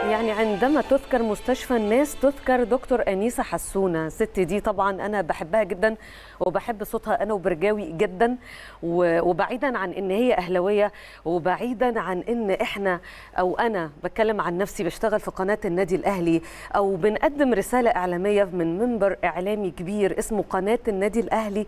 يعني عندما تذكر مستشفى الناس تذكر دكتور أنيسة حسونة الست دي طبعا أنا بحبها جدا وبحب صوتها أنا وبرجاوي جدا و- وبعيدا عن إن هي أهلوية وبعيدا عن إن إحنا أو أنا بتكلم عن نفسي بشتغل في قناة النادي الأهلي أو بنقدم رسالة إعلامية من منبر إعلامي كبير اسمه قناة النادي الأهلي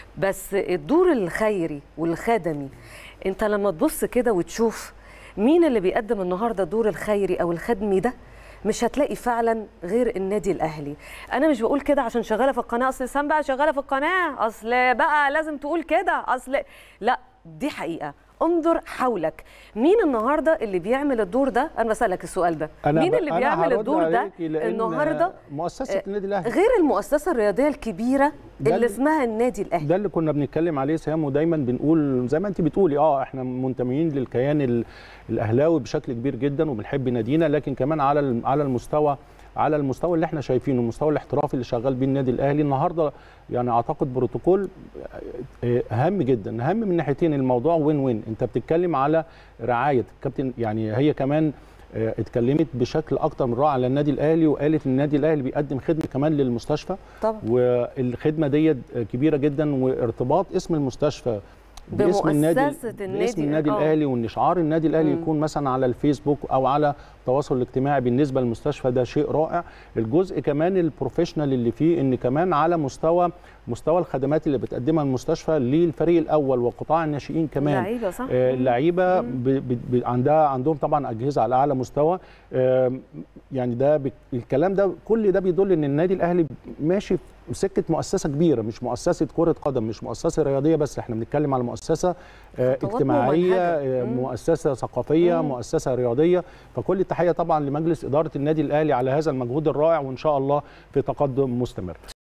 بس الدور الخيري والخدمي أنت لما تبص كده وتشوف مين اللي بيقدم النهارده الدور الخيري او الخدمي ده مش هتلاقي فعلا غير النادي الاهلي انا مش بقول كده عشان شغاله في القناه اصل سام بقى شغاله في القناه اصل بقى لازم تقول كده اصل لا دي حقيقه انظر حولك مين النهارده اللي بيعمل الدور ده انا بسالك السؤال ده أنا مين ب- اللي أنا بيعمل هرد الدور ده عليكي لأن النهارده مؤسسه النادي الاهلي غير المؤسسه الرياضيه الكبيره ده اللي اللي- اسمها النادي الاهلي ده اللي كنا بنتكلم عليه سهام ودايما بنقول زي ما انت بتقولي اه احنا منتميين للكيان ال- الاهلاوي بشكل كبير جدا وبنحب نادينا لكن كمان على الم- على المستوى على المستوى اللي احنا شايفينه المستوى الاحترافي اللي شغال بيه النادي الاهلي النهارده يعني اعتقد بروتوكول آه، هام جدا اهم من ناحيتين الموضوع وين وين انت بتتكلم على رعايه كابتن يعني هي كمان آه، اتكلمت بشكل اكتر من رائع على النادي الاهلي وقالت ان النادي الاهلي بيقدم خدمه كمان للمستشفى طبعا والخدمه ديت كبيره جدا وارتباط اسم المستشفى باسم النادي بمؤسسة النادي- باسم النادي آه. الاهلي وان شعار النادي الاهلي مم. يكون مثلا على الفيسبوك او على التواصل الاجتماعي بالنسبه للمستشفى ده شيء رائع الجزء كمان البروفيشنال اللي فيه ان كمان على مستوى مستوى الخدمات اللي بتقدمها المستشفى للفريق الاول وقطاع الناشئين كمان لعيبه صح آه، اللعيبه ب- ب- ب- عندها عندهم طبعا اجهزه على اعلى مستوى آم، يعني ده بك- الكلام ده كل ده بيدل ان النادي الاهلي ماشي في سكه مؤسسه كبيره مش مؤسسه كره قدم مش مؤسسه رياضيه بس احنا بنتكلم على مؤسسه آه، خطوات اجتماعيه ممنهجة. آه، مم. مؤسسه ثقافيه مم. مؤسسه رياضيه فكل التحيه طبعا لمجلس اداره النادي الاهلي على هذا المجهود الرائع وان شاء الله في تقدم مستمر